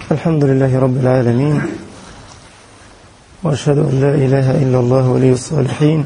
الحمد لله رب العالمين وأشهد أن لا إله إلا الله ولي الصالحين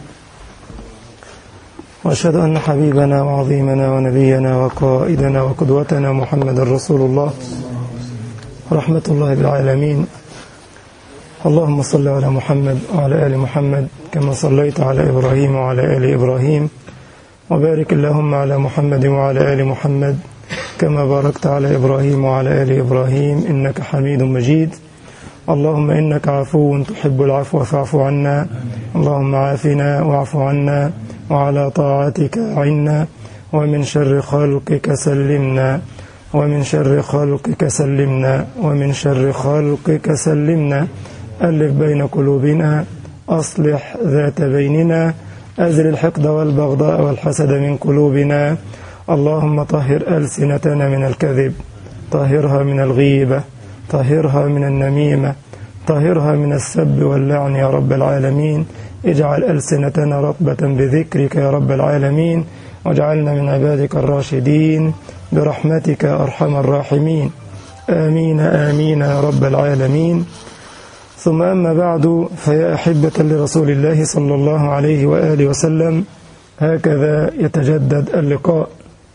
وأشهد أن حبيبنا وعظيمنا ونبينا وقائدنا وقدوتنا محمد رسول الله رحمة الله بالعالمين اللهم صل على محمد وعلى آل محمد كما صليت على إبراهيم وعلى آل إبراهيم وبارك اللهم على محمد وعلى آل محمد كما باركت على إبراهيم وعلى آل إبراهيم إنك حميد مجيد اللهم إنك عفو تحب العفو فاعف عنا اللهم عافنا واعف عنا وعلى طاعتك عنا ومن شر خلقك سلمنا ومن شر خلقك سلمنا ومن شر خلقك سلمنا ألف بين قلوبنا أصلح ذات بيننا أزل الحقد والبغضاء والحسد من قلوبنا اللهم طهر ألسنتنا من الكذب طهرها من الغيبة طهرها من النميمة طهرها من السب واللعن يا رب العالمين اجعل ألسنتنا رطبة بذكرك يا رب العالمين واجعلنا من عبادك الراشدين برحمتك أرحم الراحمين آمين آمين يا رب العالمين ثم أما بعد فيا أحبة لرسول الله صلى الله عليه وآله وسلم هكذا يتجدد اللقاء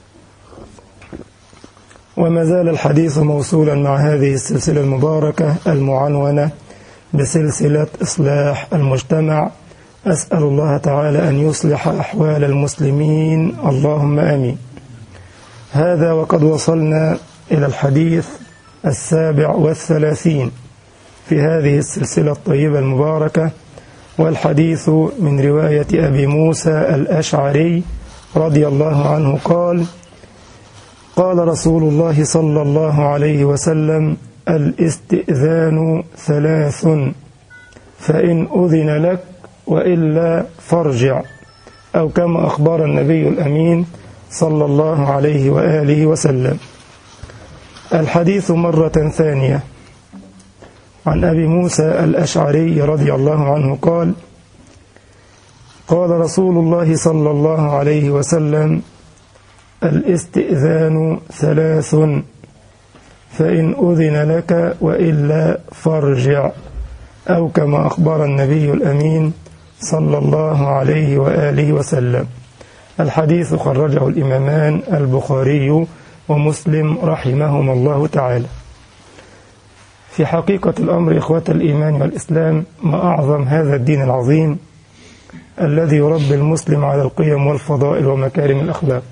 وما زال الحديث موصولا مع هذه السلسلة المباركة المعنونة بسلسلة إصلاح المجتمع أسأل الله تعالى أن يصلح أحوال المسلمين اللهم آمين هذا وقد وصلنا إلى الحديث السابع والثلاثين في هذه السلسلة الطيبة المباركة والحديث من رواية أبي موسى الأشعري رضي الله عنه قال قال رسول الله صلى الله عليه وسلم الاستئذان ثلاث فإن أذن لك وإلا فارجع أو كما أخبر النبي الأمين صلى الله عليه وآله وسلم الحديث مرة ثانية عن أبي موسى الأشعري رضي الله عنه قال قال رسول الله صلى الله عليه وسلم الاستئذان ثلاث فإن أذن لك وإلا فارجع أو كما أخبر النبي الأمين صلى الله عليه وآله وسلم الحديث خرجه الإمامان البخاري ومسلم رحمهما الله تعالى في حقيقة الأمر إخوة الإيمان والإسلام ما أعظم هذا الدين العظيم الذي يربي المسلم على القيم والفضائل ومكارم الأخلاق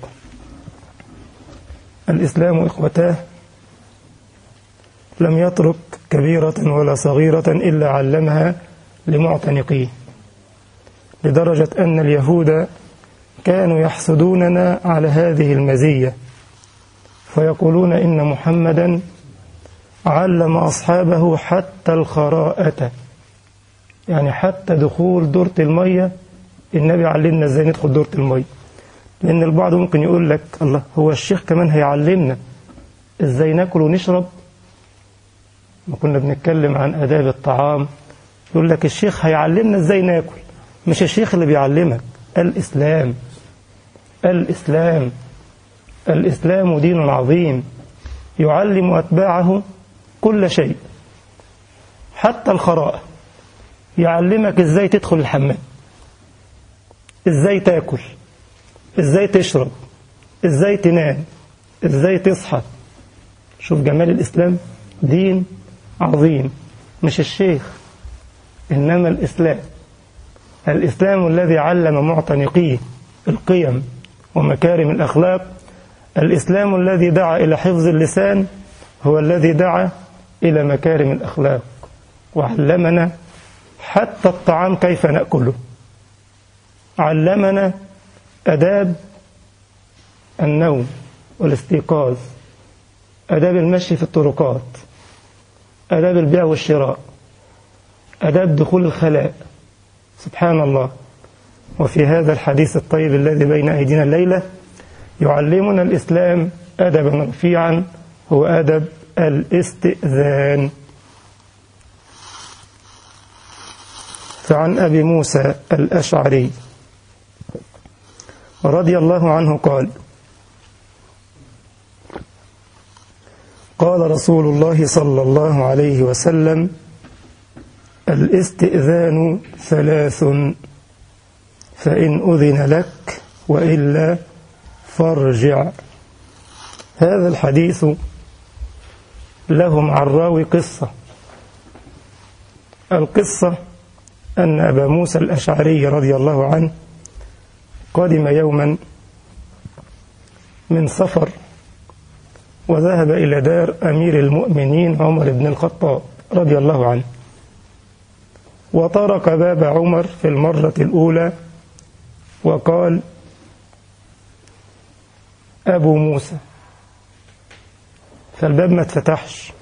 الإسلام إخوتاه لم يترك كبيرة ولا صغيرة إلا علمها لمعتنقيه لدرجة أن اليهود كانوا يحسدوننا على هذه المزية فيقولون إن محمدا علم أصحابه حتى الخراءة يعني حتى دخول دورة المية النبي علمنا ازاي ندخل دورة المية لأن البعض ممكن يقول لك الله هو الشيخ كمان هيعلمنا ازاي ناكل ونشرب ما كنا بنتكلم عن آداب الطعام يقول لك الشيخ هيعلمنا ازاي ناكل مش الشيخ اللي بيعلمك الإسلام الإسلام الإسلام دين عظيم يعلم أتباعه كل شيء حتى الخراء يعلمك ازاي تدخل الحمام ازاي تاكل ازاي تشرب ازاي تنام ازاي تصحى شوف جمال الإسلام دين عظيم مش الشيخ إنما الإسلام الإسلام الذي علم معتنقيه القيم ومكارم الأخلاق الإسلام الذي دعا إلى حفظ اللسان هو الذي دعا إلى مكارم الأخلاق وعلمنا حتى الطعام كيف نأكله علمنا أداب النوم والاستيقاظ أداب المشي في الطرقات أداب البيع والشراء أداب دخول الخلاء سبحان الله وفي هذا الحديث الطيب الذي بين أيدينا الليلة يعلمنا الإسلام أدبا رفيعا هو أدب الاستئذان فعن أبي موسى الأشعري رضي الله عنه قال قال رسول الله صلى الله عليه وسلم الاستئذان ثلاث فإن أذن لك وإلا فارجع هذا الحديث له مع الراوي قصة القصة أن أبا موسى الأشعري رضي الله عنه قدم يوما من سفر وذهب إلى دار أمير المؤمنين عمر بن الخطاب رضي الله عنه وطرق باب عمر في المرة الأولى وقال أبو موسى فالباب ما اتفتحش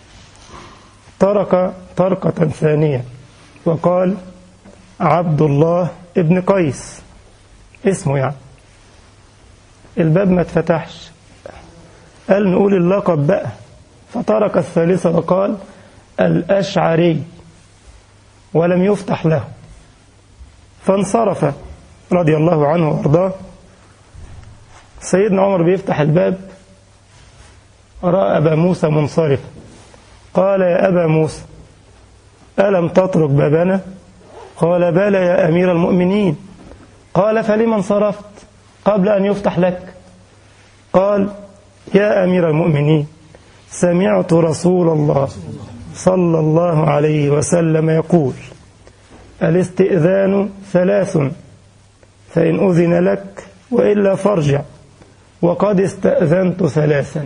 طرق طرقة ثانية وقال عبد الله ابن قيس اسمه يعني الباب ما اتفتحش قال نقول اللقب بقى فطرق الثالثة وقال الأشعري ولم يفتح له فانصرف رضي الله عنه وارضاه سيدنا عمر بيفتح الباب رأى أبا موسى منصرف قال يا أبا موسى ألم تترك بابنا قال بلى يا أمير المؤمنين قال فلما انصرفت قبل أن يفتح لك قال يا أمير المؤمنين سمعت رسول الله صلى الله عليه وسلم يقول الاستئذان ثلاث فإن أذن لك وإلا فارجع وقد استأذنت ثلاثا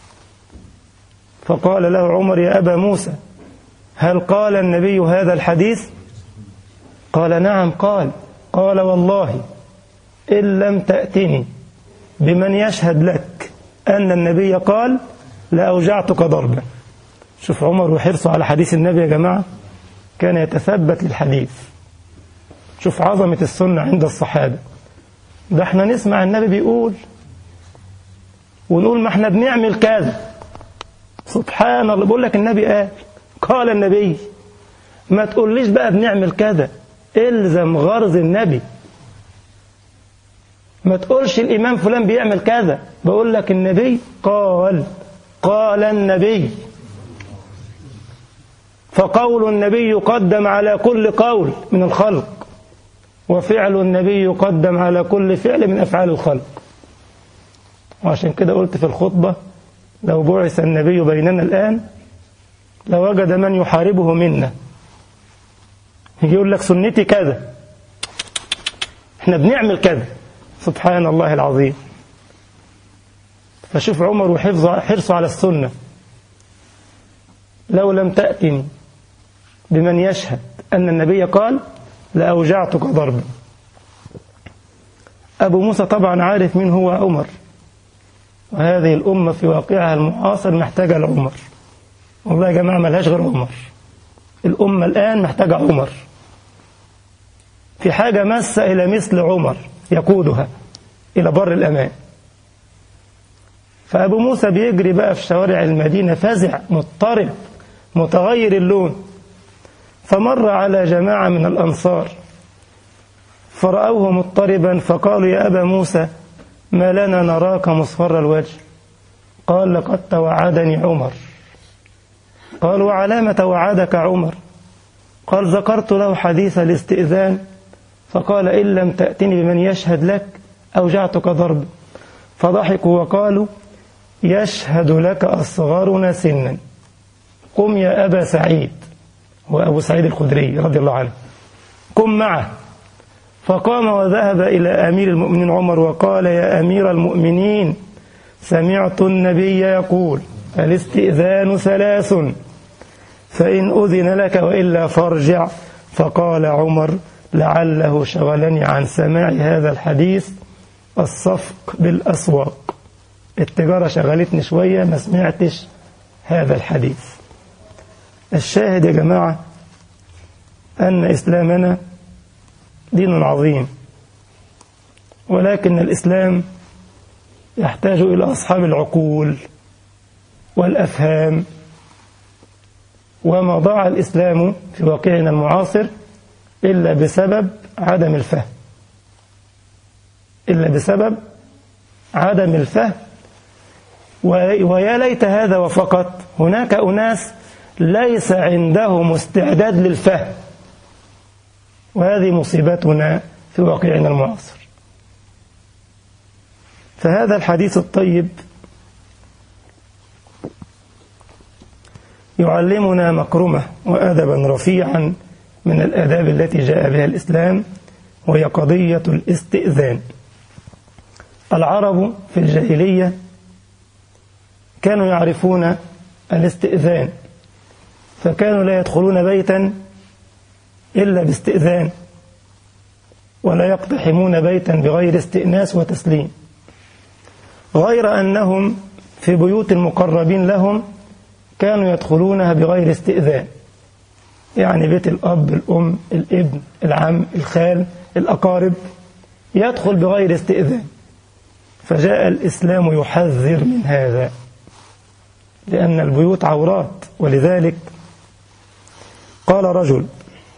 فقال له عمر يا أبا موسى هل قال النبي هذا الحديث قال نعم قال قال والله إن لم تأتني بمن يشهد لك أن النبي قال لأوجعتك ضربا شوف عمر وحرصه على حديث النبي يا جماعة كان يتثبت للحديث شوف عظمة السنة عند الصحابة ده احنا نسمع النبي بيقول ونقول ما احنا بنعمل كذا سبحان الله بقول لك النبي قال قال النبي ما تقوليش بقى بنعمل كذا الزم غرض النبي ما تقولش الإمام فلان بيعمل كذا بقول لك النبي قال قال النبي فقول النبي يقدم على كل قول من الخلق وفعل النبي يقدم على كل فعل من أفعال الخلق وعشان كده قلت في الخطبة لو بعث النبي بيننا الآن لوجد من يحاربه منا يجي يقول لك سنتي كذا احنا بنعمل كذا سبحان الله العظيم فشوف عمر وحفظ حرصه على السنة لو لم تأتني بمن يشهد أن النبي قال لأوجعتك ضربا أبو موسى طبعا عارف مين هو عمر وهذه الأمة في واقعها المعاصر محتاجة لعمر والله يا جماعة ملهاش غير عمر الأمة الآن محتاجة عمر في حاجة مسة إلى مثل عمر يقودها إلى بر الأمان فأبو موسى بيجري بقى في شوارع المدينة فزع مضطرب متغير اللون فمر على جماعة من الأنصار فرأوه مضطربا فقالوا يا أبا موسى ما لنا نراك مصفر الوجه قال لقد توعدني عمر قال وعلام توعدك عمر قال ذكرت له حديث الاستئذان فقال إن لم تأتني بمن يشهد لك أوجعتك ضرب فضحكوا وقالوا يشهد لك أصغرنا سنا قم يا أبا سعيد هو أبو سعيد الخدري رضي الله عنه قم معه فقام وذهب إلى أمير المؤمنين عمر وقال يا أمير المؤمنين سمعت النبي يقول الاستئذان ثلاث فإن أذن لك وإلا فارجع فقال عمر لعله شغلني عن سماع هذا الحديث الصفق بالأسواق التجارة شغلتني شوية ما سمعتش هذا الحديث الشاهد يا جماعة أن إسلامنا دين عظيم ولكن الإسلام يحتاج إلى أصحاب العقول والأفهام وما ضاع الإسلام في واقعنا المعاصر إلا بسبب عدم الفهم إلا بسبب عدم الفهم ويا ليت هذا وفقط هناك أناس ليس عندهم استعداد للفهم وهذه مصيبتنا في واقعنا المعاصر فهذا الحديث الطيب يعلمنا مكرمة وأدبا رفيعا من الآداب التي جاء بها الإسلام وهي قضية الاستئذان العرب في الجاهلية كانوا يعرفون الاستئذان فكانوا لا يدخلون بيتا إلا باستئذان ولا يقتحمون بيتا بغير استئناس وتسليم غير أنهم في بيوت المقربين لهم كانوا يدخلونها بغير استئذان يعني بيت الأب الأم الابن العم الخال الأقارب يدخل بغير استئذان فجاء الإسلام يحذر من هذا لأن البيوت عورات ولذلك قال رجل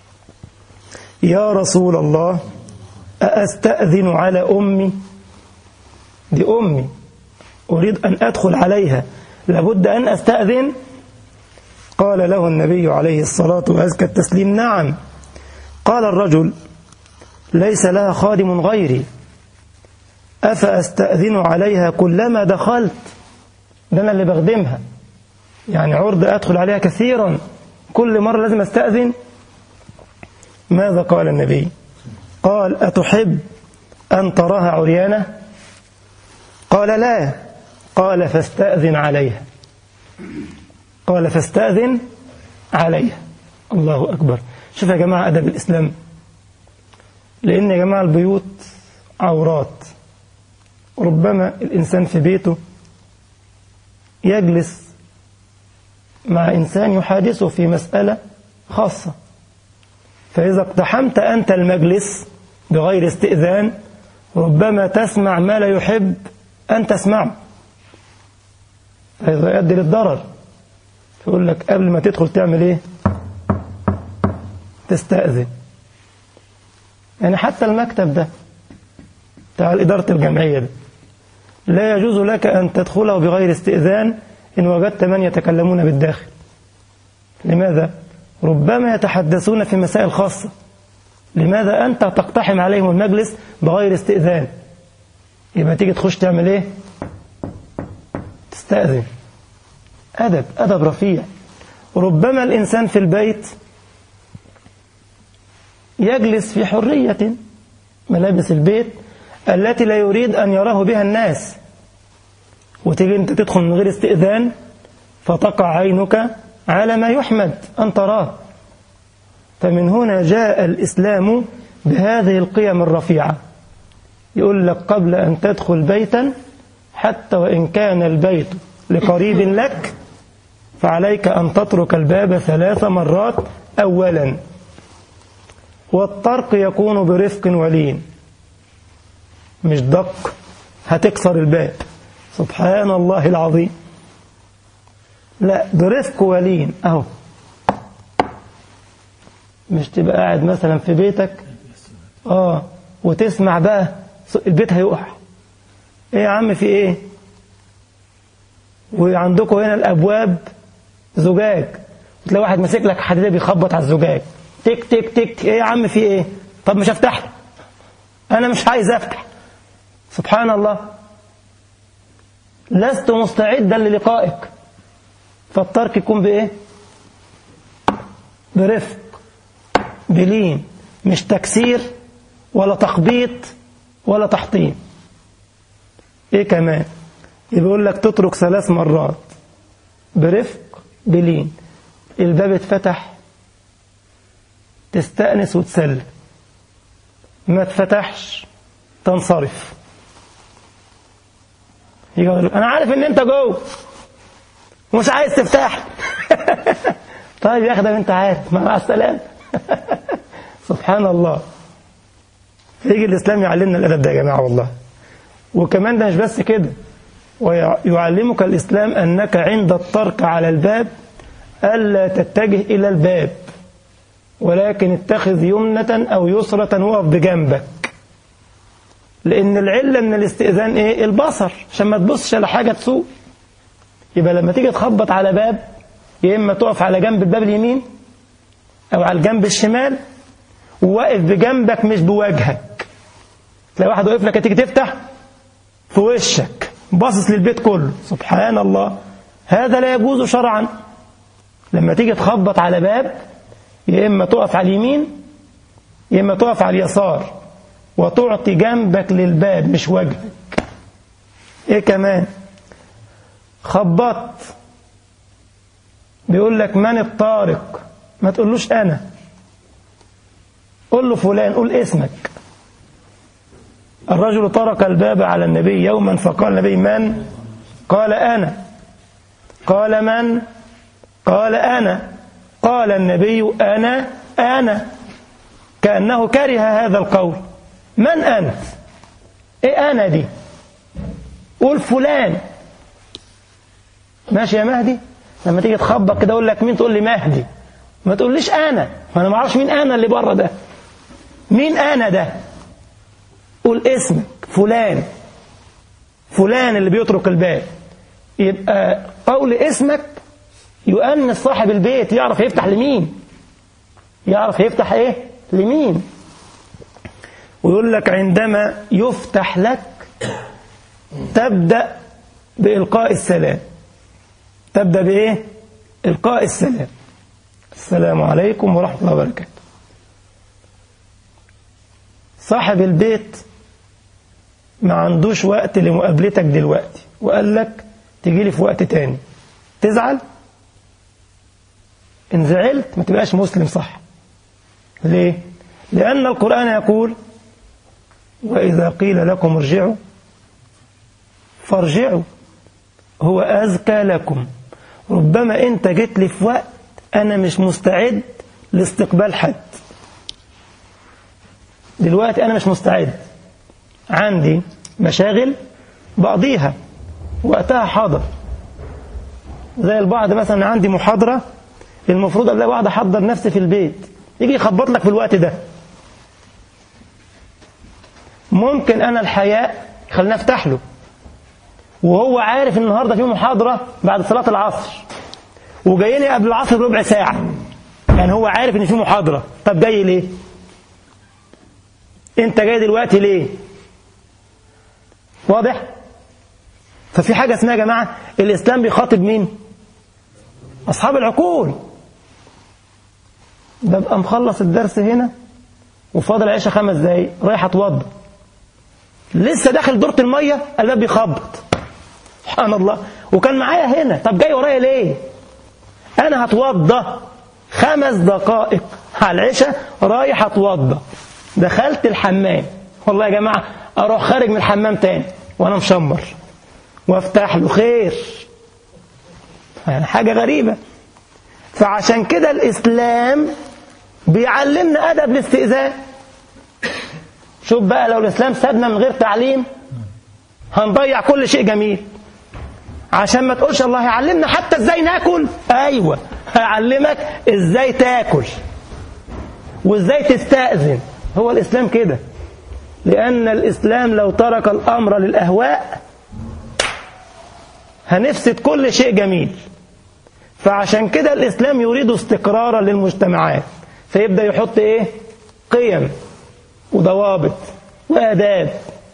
يا رسول الله أأستأذن على أمي دي أمي أريد أن أدخل عليها لابد أن أستأذن قال له النبي عليه الصلاة وأزكى التسليم نعم قال الرجل ليس لها خادم غيري أفأستأذن عليها كلما دخلت ده أنا اللي بخدمها يعني عرض أدخل عليها كثيرا كل مرة لازم أستأذن ماذا قال النبي قال أتحب أن تراها عريانة قال لا قال فاستأذن عليها قال فاستأذن عليها الله أكبر شوف يا جماعة أدب الإسلام لأن يا جماعة البيوت عورات ربما الإنسان في بيته يجلس مع إنسان يحادثه في مسألة خاصة فإذا اقتحمت أنت المجلس بغير استئذان ربما تسمع ما لا يحب أن تسمعه فإذا يؤدي للضرر فيقول لك قبل ما تدخل تعمل إيه تستأذن يعني حتى المكتب ده بتاع إدارة الجمعية ده لا يجوز لك أن تدخله بغير استئذان إن وجدت من يتكلمون بالداخل لماذا؟ ربما يتحدثون في مسائل خاصة لماذا أنت تقتحم عليهم المجلس بغير استئذان يبقى تيجي تخش تعمل ايه تستأذن أدب أدب رفيع ربما الإنسان في البيت يجلس في حرية ملابس البيت التي لا يريد أن يراه بها الناس وتيجي أنت تدخل من غير استئذان فتقع عينك على ما يحمد أن تراه فمن هنا جاء الإسلام بهذه القيم الرفيعة يقول لك قبل أن تدخل بيتا حتى وإن كان البيت لقريب لك فعليك أن تترك الباب ثلاث مرات أولا والطرق يكون برفق ولين مش دق هتكسر الباب سبحان الله العظيم لا برفق ولين أهو مش تبقى قاعد مثلا في بيتك اه وتسمع بقى البيت هيقع ايه يا عم في ايه وعندكم هنا الابواب زجاج تلاقي واحد ماسك لك حديده بيخبط على الزجاج تك تك تك ايه يا عم في ايه طب مش هفتح لك انا مش عايز افتح سبحان الله لست مستعدا للقائك فالترك يكون بايه برفق بلين مش تكسير ولا تخبيط ولا تحطيم ايه كمان يقول لك تترك ثلاث مرات برفق بلين الباب اتفتح تستأنس وتسلم ما اتفتحش تنصرف يقول انا عارف ان انت جوه ومش عايز تفتح طيب يا اخي انت عارف مع السلامه سبحان الله يجي الإسلام يعلمنا الأدب ده يا جماعة والله وكمان ده مش بس كده ويعلمك الإسلام أنك عند الطرق على الباب ألا تتجه إلى الباب ولكن اتخذ يمنة أو يسرة وقف بجنبك لأن العلة من الاستئذان إيه البصر عشان ما تبصش على حاجة تسوء يبقى لما تيجي تخبط على باب يا إما تقف على جنب الباب اليمين أو على الجنب الشمال وواقف بجنبك مش بوجهك تلاقي واحد واقف لك تيجي تفتح في وشك باصص للبيت كله سبحان الله هذا لا يجوز شرعا لما تيجي تخبط على باب يا إما تقف على اليمين يا إما تقف على اليسار وتعطي جنبك للباب مش وجهك إيه كمان خبطت بيقول لك من الطارق ما تقولوش أنا قل له فلان قول اسمك الرجل طرق الباب على النبي يوما فقال النبي من قال أنا قال من قال أنا قال النبي أنا أنا كأنه كره هذا القول من أنت إيه أنا دي قول فلان ماشي يا مهدي لما تيجي تخبط كده اقول لك مين تقول لي مهدي ما تقوليش انا انا ما اعرفش مين انا اللي بره ده مين انا ده قول اسمك فلان فلان اللي بيترك الباب يبقى قول اسمك يؤنس صاحب البيت يعرف يفتح لمين يعرف يفتح ايه لمين ويقول لك عندما يفتح لك تبدأ بإلقاء السلام تبدأ بإيه إلقاء السلام السلام عليكم ورحمة الله وبركاته صاحب البيت ما عندوش وقت لمقابلتك دلوقتي وقال لك تجي لي في وقت تاني تزعل إن زعلت ما تبقاش مسلم صح ليه لأن القرآن يقول وإذا قيل لكم ارجعوا فارجعوا هو أزكى لكم ربما أنت جيت لي في وقت أنا مش مستعد لاستقبال حد دلوقتي أنا مش مستعد عندي مشاغل بقضيها وقتها حاضر زي البعض مثلا عندي محاضرة المفروض قبل بعض أحضر نفسي في البيت يجي يخبط لك في الوقت ده ممكن أنا الحياء خلينا افتح له وهو عارف ان النهارده في محاضره بعد صلاه العصر وجايني قبل العصر بربع ساعه يعني هو عارف ان في محاضره طب جاي ليه انت جاي دلوقتي ليه واضح ففي حاجه اسمها يا جماعه الاسلام بيخاطب مين اصحاب العقول ببقى مخلص الدرس هنا وفاضل عيشه خمس دقايق رايح اتوضى لسه داخل دورة الميه الباب بيخبط سبحان الله وكان معايا هنا طب جاي ورايا ليه انا هتوضى خمس دقائق على العشاء رايح اتوضى دخلت الحمام والله يا جماعه اروح خارج من الحمام تاني وانا مشمر وافتح له خير يعني حاجه غريبه فعشان كده الاسلام بيعلمنا ادب الاستئذان شوف بقى لو الاسلام سابنا من غير تعليم هنضيع كل شيء جميل عشان ما تقولش الله يعلمنا حتى ازاي ناكل ايوه هيعلمك ازاي تاكل وازاي تستأذن هو الاسلام كده لان الاسلام لو ترك الامر للاهواء هنفسد كل شيء جميل فعشان كده الاسلام يريد استقرارا للمجتمعات فيبدا يحط ايه قيم وضوابط واداب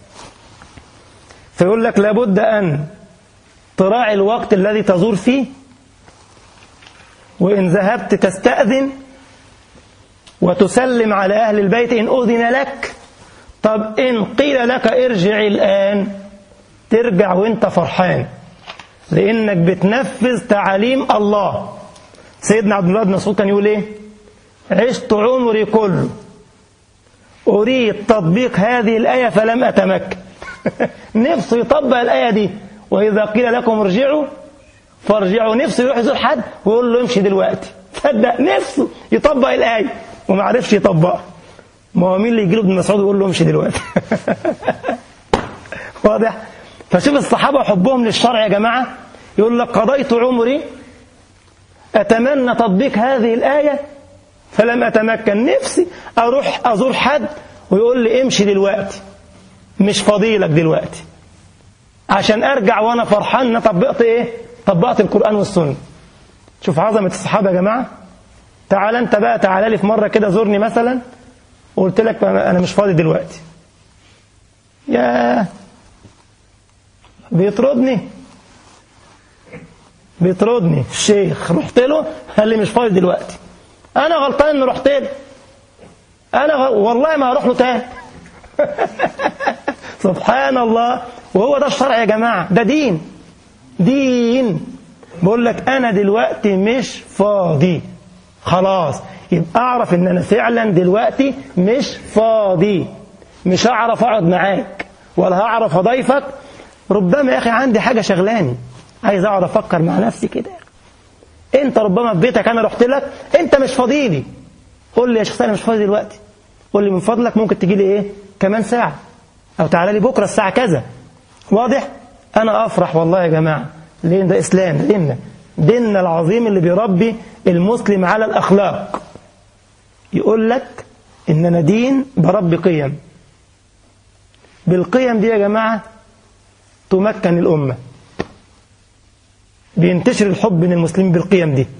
فيقول لك لابد ان تراعي الوقت الذي تزور فيه وإن ذهبت تستأذن وتسلم على أهل البيت إن أذن لك طب إن قيل لك ارجع الآن ترجع وانت فرحان لأنك بتنفذ تعاليم الله سيدنا عبد الله بن مسعود كان يقول إيه عشت عمري كله أريد تطبيق هذه الآية فلم أتمكن نفسه يطبق الآية دي وإذا قيل لكم ارجعوا فارجعوا نفسه يروح يزور حد ويقول له امشي دلوقتي صدق نفسه يطبق الآية وما عرفش يطبقها ما هو مين اللي يجي له ابن مسعود ويقول له امشي دلوقتي واضح فشوف الصحابة حبهم للشرع يا جماعة يقول لك قضيت عمري أتمنى تطبيق هذه الآية فلم أتمكن نفسي أروح أزور حد ويقول لي امشي دلوقتي مش فضيلك دلوقتي عشان ارجع وانا فرحان ان طبقت ايه طبقت القرآن والسنة شوف عظمة الصحابة يا جماعة تعال انت بقى تعال لي في مرة كده زورني مثلا وقلت لك انا مش فاضي دلوقتي يا بيطردني بيطردني الشيخ رحت له قال لي مش فاضي دلوقتي انا غلطان اني رحت له انا غ... والله ما هروح له تاني سبحان الله وهو ده الشرع يا جماعه ده دين دين بقول لك انا دلوقتي مش فاضي خلاص يبقى اعرف ان انا فعلا دلوقتي مش فاضي مش هعرف اقعد معاك ولا هعرف اضيفك ربما يا اخي عندي حاجه شغلاني عايز اقعد افكر مع نفسي كده انت ربما في بيتك انا رحت لك انت مش فاضي لي قول لي يا شيخ انا مش فاضي دلوقتي قول لي من فضلك ممكن تجي لي ايه كمان ساعه او تعالى لي بكره الساعه كذا واضح انا افرح والله يا جماعه ليه ده اسلام ديننا ديننا العظيم اللي بيربي المسلم على الاخلاق يقول لك ان انا دين بربي قيم بالقيم دي يا جماعه تمكن الامه بينتشر الحب بين المسلمين بالقيم دي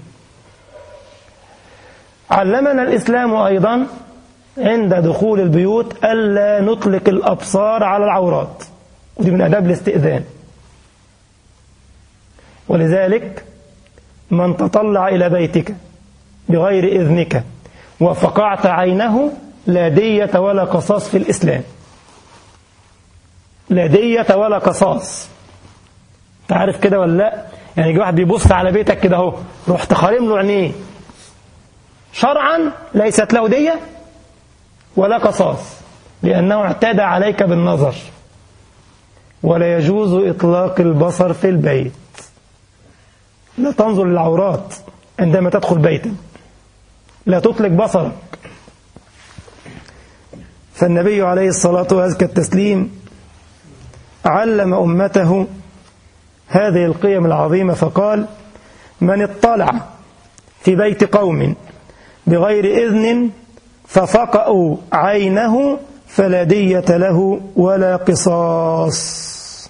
علمنا الإسلام أيضا عند دخول البيوت ألا نطلق الأبصار على العورات ودي من أداب الاستئذان ولذلك من تطلع إلى بيتك بغير إذنك وفقعت عينه لا دية ولا قصاص في الإسلام لا دية ولا قصاص تعرف كده ولا لا يعني يجي واحد بيبص على بيتك كده اهو رحت خارم له عينيه شرعا ليست له دية ولا قصاص لأنه اعتدى عليك بالنظر ولا يجوز إطلاق البصر في البيت لا تنظر للعورات عندما تدخل بيتا لا تطلق بصرك فالنبي عليه الصلاة وأزكى التسليم علم أمته هذه القيم العظيمة فقال من اطلع في بيت قوم بغير إذن ففقأوا عينه فلا دية له ولا قصاص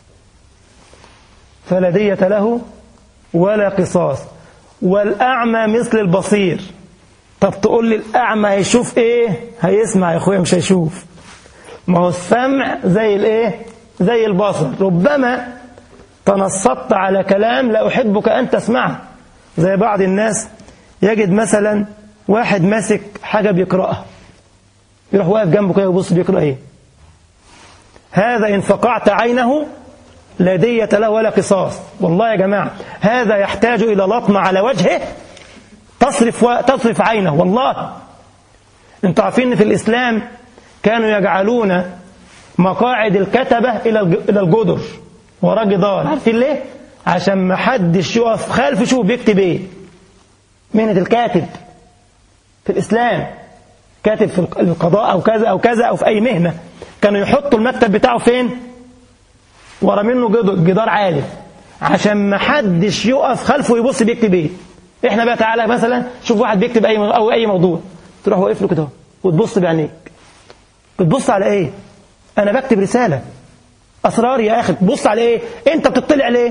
فلا دية له ولا قصاص والأعمى مثل البصير طب تقول لي الأعمى هيشوف إيه هيسمع يا أخويا مش هيشوف ما هو السمع زي الإيه زي البصر ربما تنصت على كلام لا أحبك أن تسمعه زي بعض الناس يجد مثلا واحد ماسك حاجة بيقرأها يروح واقف جنبه كده يبص بيقرأ إيه هذا إن فقعت عينه لا دية له ولا قصاص والله يا جماعة هذا يحتاج إلى لطمة على وجهه تصرف و... تصرف عينه والله انتوا عارفين ان في الإسلام كانوا يجعلون مقاعد الكتبة إلى إلى الجدر وراه جدار عارفين ليه؟ عشان ما حدش يقف خلف يشوف بيكتب ايه مهنة الكاتب في الإسلام كاتب في القضاء أو كذا أو كذا أو في أي مهنة كانوا يحطوا المكتب بتاعه فين ورا منه جدار عالي عشان ما حدش يقف خلفه يبص بيكتب ايه احنا بقى تعالى مثلا شوف واحد بيكتب اي او اي موضوع تروح واقف له كده وتبص بعينيك بتبص على ايه انا بكتب رساله اسرار يا اخي تبص على ايه انت بتطلع ليه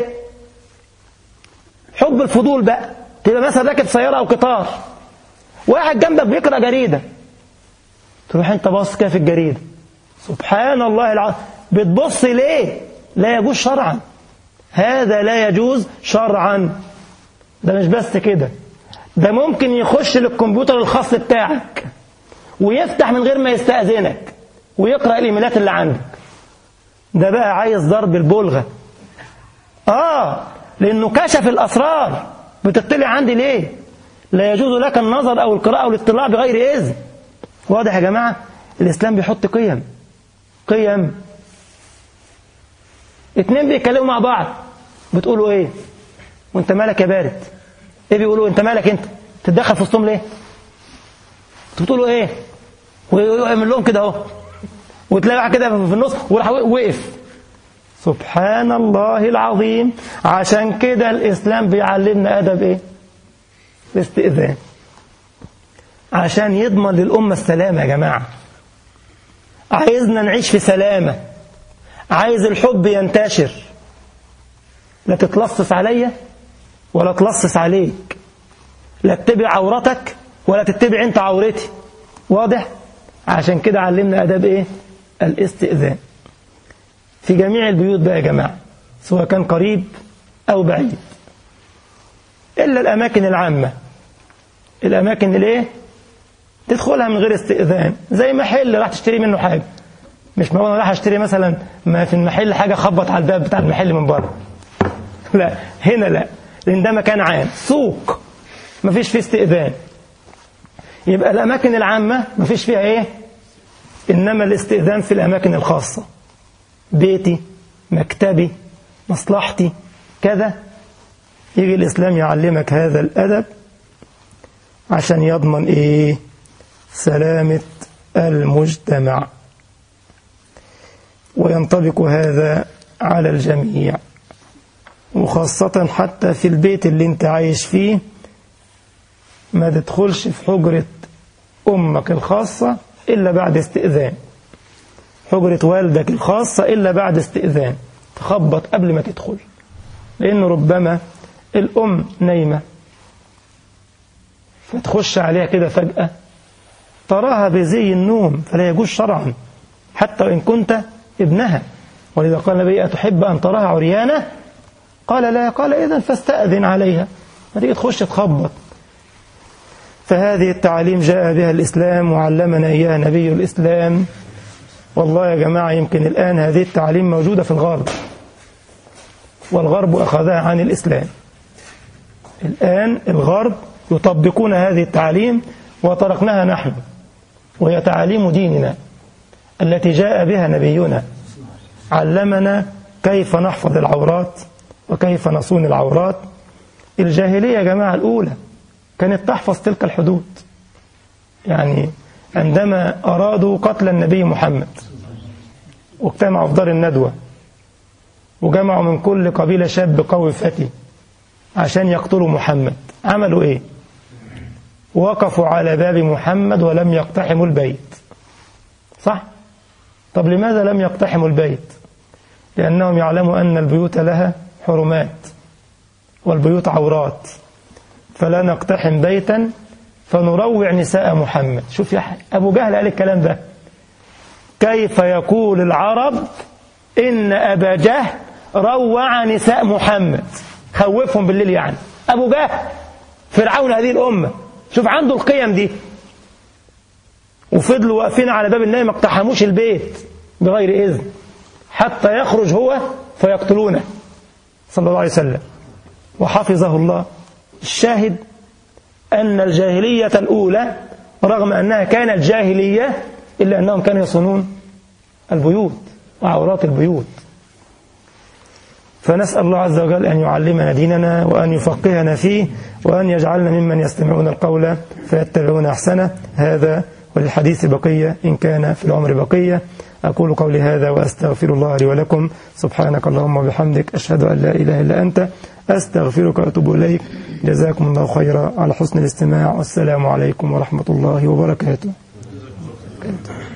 حب الفضول بقى تبقى مثلا راكب سياره او قطار واحد جنبك بيقرا جريده تروح انت باص كده في الجريده سبحان الله العظيم بتبص ليه لا يجوز شرعا هذا لا يجوز شرعا ده مش بس كده ده ممكن يخش للكمبيوتر الخاص بتاعك ويفتح من غير ما يستأذنك ويقرأ الإيميلات اللي عندك ده بقى عايز ضرب البلغة آه لأنه كشف الأسرار بتطلع عندي ليه لا يجوز لك النظر أو القراءة أو الاطلاع بغير إذن واضح يا جماعة الإسلام بيحط قيم قيم اتنين بيتكلموا مع بعض بتقولوا ايه وانت مالك يا بارد ايه بيقولوا انت مالك انت تتدخل في وسطهم ليه انتوا بتقولوا ايه ويعمل لهم كده اهو وتلاقي واحد كده في النص وراح وقف سبحان الله العظيم عشان كده الاسلام بيعلمنا ادب ايه الاستئذان عشان يضمن للامه السلامه يا جماعه عايزنا نعيش في سلامه عايز الحب ينتشر لا تتلصص عليا ولا تلصص عليك لا تتبع عورتك ولا تتبع انت عورتي واضح عشان كده علمنا اداب ايه الاستئذان في جميع البيوت بقى يا جماعه سواء كان قريب او بعيد الا الاماكن العامه الاماكن الايه تدخلها من غير استئذان زي محل راح تشتري منه حاجه مش ما انا راح اشتري مثلا ما في المحل حاجه خبط على الباب بتاع المحل من بره لا هنا لا لان ده مكان عام سوق ما فيش فيه استئذان يبقى الاماكن العامه ما فيش فيها ايه انما الاستئذان في الاماكن الخاصه بيتي مكتبي مصلحتي كذا يجي الاسلام يعلمك هذا الادب عشان يضمن ايه سلامه المجتمع وينطبق هذا على الجميع وخاصة حتى في البيت اللي انت عايش فيه ما تدخلش في حجرة أمك الخاصة إلا بعد استئذان حجرة والدك الخاصة إلا بعد استئذان تخبط قبل ما تدخل لأنه ربما الأم نايمة فتخش عليها كده فجأة تراها بزي النوم فلا يجوز شرعا حتى وإن كنت ابنها ولذا قال النبي أتحب أن تراها عريانة قال لا قال إذا فاستأذن عليها ما تيجي تخش تخبط فهذه التعاليم جاء بها الإسلام وعلمنا إياها نبي الإسلام والله يا جماعة يمكن الآن هذه التعاليم موجودة في الغرب والغرب أخذها عن الإسلام الآن الغرب يطبقون هذه التعاليم وتركناها نحن وهي تعاليم ديننا التي جاء بها نبينا علمنا كيف نحفظ العورات وكيف نصون العورات الجاهلية يا جماعة الأولى كانت تحفظ تلك الحدود يعني عندما أرادوا قتل النبي محمد واجتمعوا في دار الندوة وجمعوا من كل قبيلة شاب قوي فتي عشان يقتلوا محمد عملوا ايه وقفوا على باب محمد ولم يقتحموا البيت صح طب لماذا لم يقتحموا البيت لأنهم يعلموا أن البيوت لها حرمات والبيوت عورات فلا نقتحم بيتا فنروع نساء محمد شوف يا حي. أبو جهل قال الكلام ده كيف يقول العرب إن أبا جهل روع نساء محمد خوفهم بالليل يعني أبو جهل فرعون هذه الأمة شوف عنده القيم دي وفضلوا واقفين على باب النبي ما اقتحموش البيت بغير إذن حتى يخرج هو فيقتلونه صلى الله عليه وسلم وحفظه الله الشاهد أن الجاهلية الأولى رغم أنها كانت جاهلية إلا أنهم كانوا يصونون البيوت وعورات البيوت فنسأل الله عز وجل أن يعلمنا ديننا وأن يفقهنا فيه وأن يجعلنا ممن يستمعون القول فيتبعون أحسنه هذا وللحديث بقية إن كان في العمر بقية أقول قولي هذا وأستغفر الله لي ولكم سبحانك اللهم وبحمدك أشهد أن لا إله إلا أنت أستغفرك وأتوب إليك جزاكم الله خيرا على حسن الاستماع والسلام عليكم ورحمة الله وبركاته